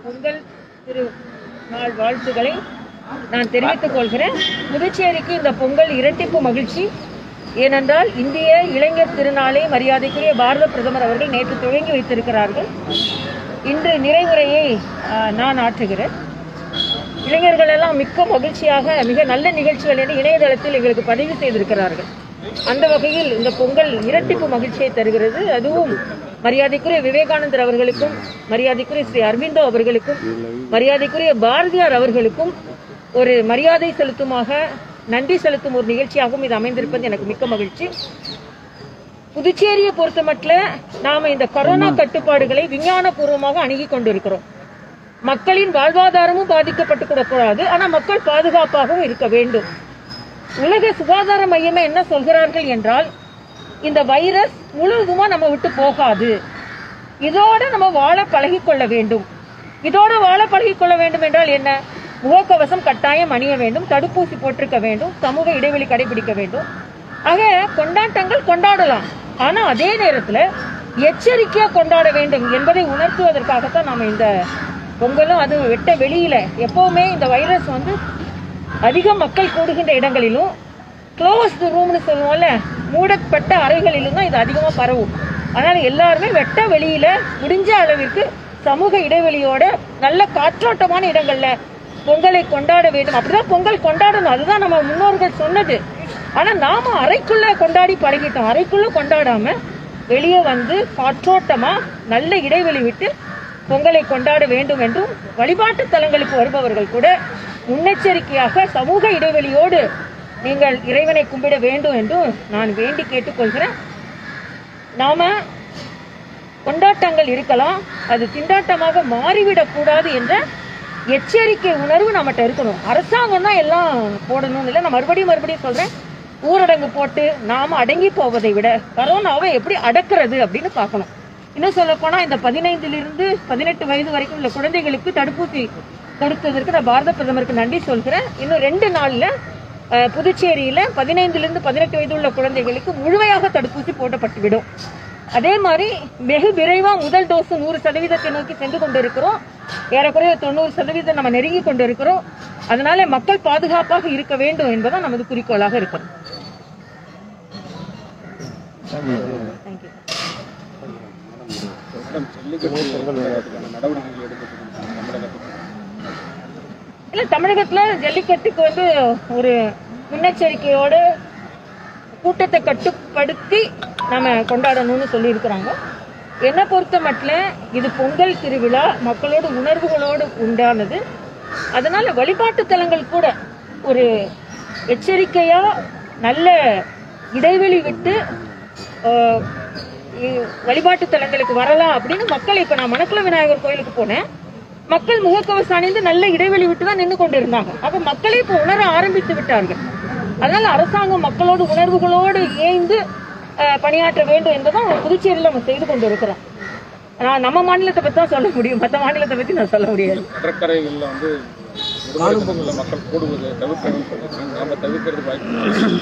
பொங்கல் திரு நாள் வாழ்த்துக்களை நான் தெரிவித்துக் கொள்கிறேன் புதுச்சேரிக்கு இந்த பொங்கல் இரட்டிப்பு மகிழ்ச்சி ஏனென்றால் இந்திய இளைஞர் திருநாளை மரியாதைக்குரிய பாரத பிரதமர் அவர்கள் நேற்று துவங்கி வைத்திருக்கிறார்கள் இன்று நிறைவுரையை ஆ, நான் ஆற்றுகிறேன் இளைஞர்கள் எல்லாம் மிக்க மகிழ்ச்சியாக மிக நல்ல நிகழ்ச்சிகள் என்று இணையதளத்தில் எங்களுக்கு பதிவு செய்திருக்கிறார்கள் அந்த வகையில் இந்த பொங்கல் இரட்டிப்பு மகிழ்ச்சியை தருகிறது அதுவும் மரியாதைக்குரிய விவேகானந்தர் அவர்களுக்கும் மரியாதைக்குரிய ஸ்ரீ அரவிந்தோ அவர்களுக்கும் மரியாதைக்குரிய பாரதியார் அவர்களுக்கும் ஒரு மரியாதை செலுத்துமாக நன்றி செலுத்தும் ஒரு நிகழ்ச்சியாகவும் இது அமைந்திருப்பது எனக்கு மிக்க மகிழ்ச்சி புதுச்சேரியை பொறுத்தமட்டில் நாம இந்த கொரோனா கட்டுப்பாடுகளை விஞ்ஞானபூர்வமாக அணுகி கொண்டிருக்கிறோம் மக்களின் வாழ்வாதாரமும் பாதிக்கப்பட்டு கூடாது ஆனா மக்கள் பாதுகாப்பாகவும் இருக்க வேண்டும் உலக சுகாதார மையமே என்ன சொல்கிறார்கள் என்றால் இந்த வைரஸ் முழுவதுமா நம்ம விட்டு போகாது இதோட நம்ம வாழ பழகிக்கொள்ள வேண்டும் இதோட வாழ பழகிக்கொள்ள வேண்டும் என்றால் என்ன முகக்கவசம் கட்டாயம் அணிய வேண்டும் தடுப்பூசி போட்டிருக்க வேண்டும் சமூக இடைவெளி கடைபிடிக்க வேண்டும் ஆக கொண்டாட்டங்கள் கொண்டாடலாம் ஆனா அதே நேரத்துல எச்சரிக்கையா கொண்டாட வேண்டும் என்பதை உணர்த்துவதற்காகத்தான் நாம இந்த பொங்கலும் அது வெட்ட வெளியில எப்பவுமே இந்த வைரஸ் வந்து அதிக மக்கள் கூடுகின்ற இடங்களிலும் க்ளோஸ்டு ரூம்னு சொல்லுவோம்ல மூடப்பட்ட அறைகளிலும் தான் இது அதிகமா பரவும் அதனால எல்லாருமே வெட்ட வெளியில முடிஞ்ச அளவிற்கு சமூக இடைவெளியோட நல்ல காற்றோட்டமான இடங்கள்ல பொங்கலை கொண்டாட வேண்டும் அப்படிதான் பொங்கல் கொண்டாடணும் அதுதான் நம்ம முன்னோர்கள் சொன்னது ஆனா நாம அறைக்குள்ள கொண்டாடி பழகிட்டோம் அறைக்குள்ள கொண்டாடாம வெளியே வந்து காற்றோட்டமா நல்ல இடைவெளி விட்டு பொங்கலை கொண்டாட வேண்டும் என்றும் வழிபாட்டு தலங்களுக்கு வருபவர்கள் கூட முன்னெச்சரிக்கையாக சமூக இடைவெளியோடு நீங்கள் இறைவனை கும்பிட வேண்டும் என்றும் நான் வேண்டி கேட்டுக்கொள்கிறேன் நாம கொண்டாட்டங்கள் இருக்கலாம் அது திண்டாட்டமாக மாறிவிடக் கூடாது என்ற எச்சரிக்கை உணர்வு நம்மகிட்ட இருக்கணும் அரசாங்கம் தான் எல்லாம் போடணும்னு இல்லை நான் மறுபடியும் மறுபடியும் சொல்றேன் ஊரடங்கு போட்டு நாம அடங்கி போவதை விட கரோனாவை எப்படி அடக்குறது அப்படின்னு பார்க்கணும் இன்னும் சொல்ல போனா இந்த பதினைந்திலிருந்து பதினெட்டு வயது வரைக்கும் உள்ள குழந்தைகளுக்கு தடுப்பூசி கொடுத்ததற்கு நான் பாரத பிரதமருக்கு நன்றி சொல்கிறேன் இன்னும் ரெண்டு நாள்ல அஹ், புதுச்சேரியில பதினைந்திலிருந்து பதினெட்டு வயது உள்ள குழந்தைகளுக்கு முழுமையாக தடுப்பூசி போடப்பட்டுவிடும் அதே மாதிரி வெகு விரைவா முதல் டோஸ் நூறு சதவீதத்தை நோக்கி சென்று கொண்டிருக்கிறோம் ஏறக்குறைய தொண்ணூறு சதவீதம் நம்ம நெருங்கி கொண்டிருக்கிறோம் அதனால மக்கள் பாதுகாப்பாக இருக்க வேண்டும் என்பதுதான் நமது குறிக்கோளாக இருக்கிறது தேங்க்யூ இல்ல தமிழகத்துல ஜல்லிக்கட்டுக்கு வந்து ஒரு முன்னெச்சரிக்கையோட கூட்டத்தை கட்டுப்படுத்தி நம்ம கொண்டாடணும்னு சொல்லியிருக்கிறாங்க என்னை பொறுத்த மட்டும் இது பொங்கல் திருவிழா மக்களோட உணர்வுகளோடு உண்டானது அதனால வழிபாட்டு தலங்கள் கூட ஒரு எச்சரிக்கையா நல்ல இடைவெளி விட்டு ஆஹ், இ- வழிபாட்டு தலங்களுக்கு வரலாம் அப்படின்னு மக்கள் இப்ப நான் மணக்குள விநாயகர் கோயிலுக்கு போனேன் மக்கள் முகக்கவசம் அணிந்து நல்ல இடைவெளி விட்டு தான் நின்று கொண்டிருந்தாங்க அப்ப மக்களே இப்ப உணர ஆரம்பித்து விட்டார்கள் அதனால அரசாங்கம் மக்களோடு உணர்வுகளோடு இயைந்து அஹ், பணியாற்ற வேண்டும் என்பதுதான் புதுச்சேரியில் நம்ம செய்து கொண்டு இருக்கிறோம் நான் நம்ம மாநிலத்தை பத்தி தான் சொல்ல முடியும் மற்ற மாநிலத்தை பத்தி நான் சொல்ல முடியாது கடற்கரைகளில் வந்து விடுமுறை மக்கள் கூடுவது தவிர்க்கணும்னு சொல்லியிருக்காங்க நாம தவிர்க்கிறது வாய்ப்பு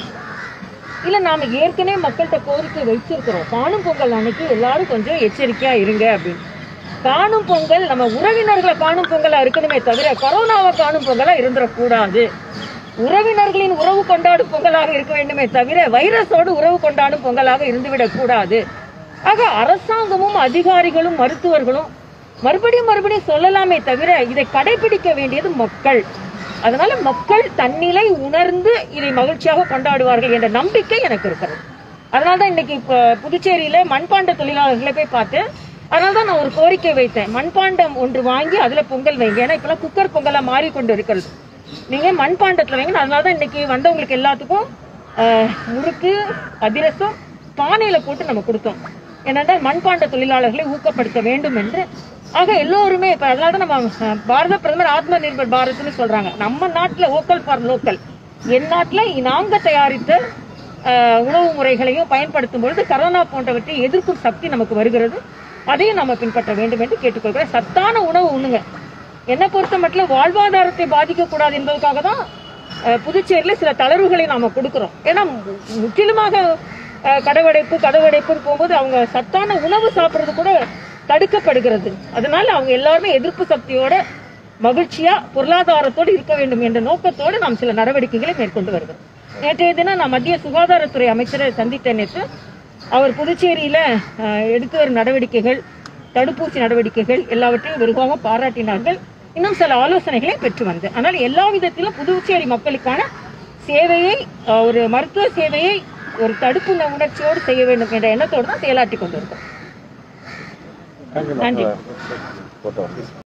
இல்ல நாம ஏற்கனவே மக்கள்கிட்ட கோரிக்கை வச்சிருக்கிறோம் காணும் பொங்கல் அன்னைக்கு எல்லாரும் கொஞ்சம் எச்சரிக்கையா இருங்க அப்படின்னு காணும் பொங்கல் நம்ம உறவினர்களை காணும் பொங்கலா இருக்கணுமே தவிர கொரோனாவை காணும் பொங்கலா இருந்துடக்கூடாது உறவினர்களின் உறவு கொண்டாடும் பொங்கலாக இருக்க வேண்டுமே தவிர வைரஸோடு உறவு கொண்டாடும் பொங்கலாக இருந்துவிடக் கூடாது ஆக அரசாங்கமும் அதிகாரிகளும் மருத்துவர்களும் மறுபடியும் மறுபடியும் சொல்லலாமே தவிர இதை கடைபிடிக்க வேண்டியது மக்கள் அதனால மக்கள் தன்னிலை உணர்ந்து இதை மகிழ்ச்சியாக கொண்டாடுவார்கள் என்ற நம்பிக்கை எனக்கு இருக்கிறது அதனால தான் இன்னைக்கு இப்போ புதுச்சேரியில மண்பாண்ட தொழிலாளர்களை போய் பார்த்தேன் அதனால தான் நான் ஒரு கோரிக்கை வைத்தேன் மண்பாண்டம் ஒன்று வாங்கி அதுல பொங்கல் வைங்க ஏன்னா இப்பெல்லாம் குக்கர் பொங்கலா மாறிக்கொண்டு இருக்கிறது நீங்க மண்பாண்டத்துல வைங்க அதனால தான் இன்னைக்கு வந்தவங்களுக்கு எல்லாத்துக்கும் ஆஹ், முறுக்கு அதிரசம் பானையில போட்டு நம்ம கொடுத்தோம் ஏனென்றால் மண்பாண்ட தொழிலாளர்களை ஊக்கப்படுத்த வேண்டும் என்று ஆக எல்லோருமே இப்ப அதனால தான் நம்ம அஹ், பாரத பிரதமர் ஆத்ம நிர்பர் பாரத்னு சொல்றாங்க நம்ம நாட்டுல ஓக்கல் ஃபார் லோக்கல் என் நாட்டுல நாங்க தயாரித்த அஹ், உணவு முறைகளையும் பயன்படுத்தும் பொழுது கரோனா போன்றவற்றை எதிர்க்கும் சக்தி நமக்கு வருகிறது அதையும் நம்ம பின்பற்ற வேண்டும் என்று கேட்டுக்கொள்கிறேன் சத்தான உணவு உண்ணுங்க என்னை பொறுத்த மட்டும் வாழ்வாதாரத்தை பாதிக்க கூடாது என்பதற்காக தான் அஹ், புதுச்சேரியில சில தளர்வுகளை நாம கொடுக்கிறோம் ஏன்னா மு- முற்றிலுமாக அஹ், கடவடைப்பு கதவடைப்புன்னு போகும்போது அவங்க சத்தான உணவு சாப்பிடுறது கூட தடுக்கப்படுகிறது அதனால அவங்க எல்லாருமே எதிர்ப்பு சக்தியோட மகிழ்ச்சியா பொருளாதாரத்தோடு இருக்க வேண்டும் என்ற நோக்கத்தோடு நாம் சில நடவடிக்கைகளை மேற்கொண்டு வருகிறோம் நேற்றைய தினம் நான் மத்திய சுகாதாரத்துறை அமைச்சரை சந்தித்த நேற்று அவர் புதுச்சேரியில அஹ், எடுத்து வரும் நடவடிக்கைகள் தடுப்பூசி நடவடிக்கைகள் எல்லாவற்றையும் வெறுவாக பாராட்டினார்கள் இன்னும் சில ஆலோசனைகளை பெற்று வந்தேன் ஆனால் எல்லா விதத்திலும் புதுச்சேரி மக்களுக்கான சேவையை அஹ், ஒரு மருத்துவ சேவையை ஒரு தடுப்பு உணர்ச்சியோடு செய்ய வேண்டும் என்ற எண்ணத்தோடு தான் செயலாற்றி கொண்டிருக்கோம் நன்றி போட்டோ